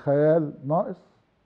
الخيال ناقص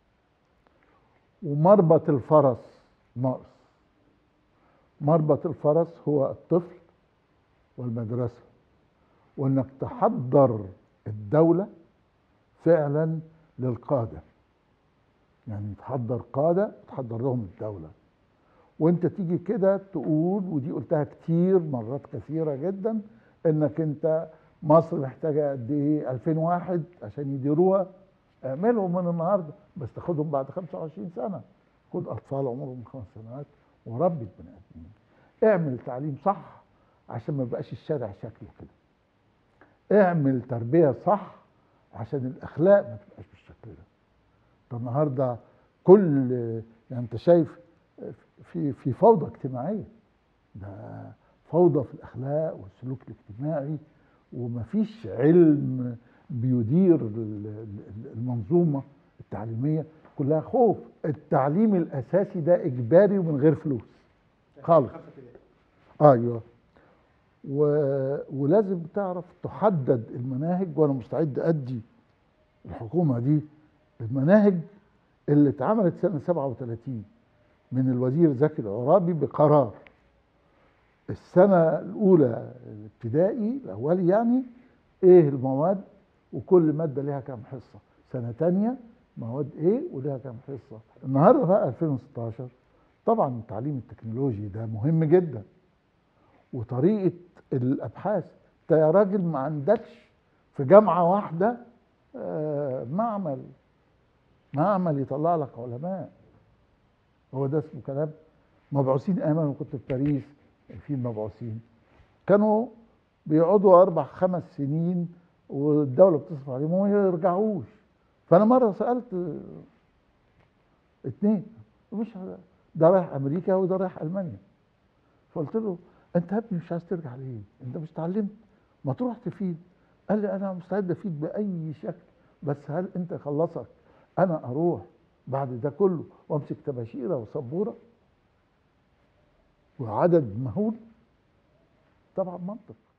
ومربط الفرس ناقص مربط الفرس هو الطفل والمدرسة وانك تحضر الدولة فعلا للقادة يعني تحضر قادة تحضر لهم الدولة وانت تيجي كده تقول ودي قلتها كتير مرات كثيرة جدا انك انت مصر محتاجة قد ايه 2000 واحد عشان يديروها اعملهم من النهاردة بس تاخدهم بعد 25 سنة خد اطفال عمرهم خمس سنوات وربي البني ادمين اعمل تعليم صح عشان ما يبقاش الشارع شكله كده اعمل تربية صح عشان الاخلاق ما تبقاش بالشكل ده ده النهارده كل يعني انت شايف في في فوضى اجتماعيه ده فوضى في الاخلاق والسلوك الاجتماعي ومفيش علم بيدير المنظومه التعليميه كلها خوف التعليم الاساسي ده اجباري ومن غير فلوس خالص ايوه و... ولازم تعرف تحدد المناهج وانا مستعد ادي الحكومه دي المناهج اللي اتعملت سنه 37 من الوزير زكي العرابي بقرار السنه الاولى الابتدائي الاولي يعني ايه المواد وكل ماده ليها كام حصه سنه تانية مواد ايه وليها كام حصه النهارده بقى 2016 طبعا التعليم التكنولوجي ده مهم جدا وطريقه الابحاث انت يا راجل ما عندكش في جامعه واحده آه، معمل معمل يطلع لك علماء هو ده اسمه كلام مبعوثين ايمن وكنت في باريس في مبعوثين كانوا بيقعدوا اربع خمس سنين والدوله بتصرف عليهم وما يرجعوش فانا مره سالت اتنين مش ده رايح امريكا وده رايح المانيا فقلت له انت يا ابني مش عايز ترجع ليه؟ انت مش اتعلمت؟ ما تروح تفيد قال لي انا مستعد افيد باي شكل بس هل انت خلصك انا اروح بعد ده كله وامسك تباشيره وسبوره وعدد مهول طبعا منطق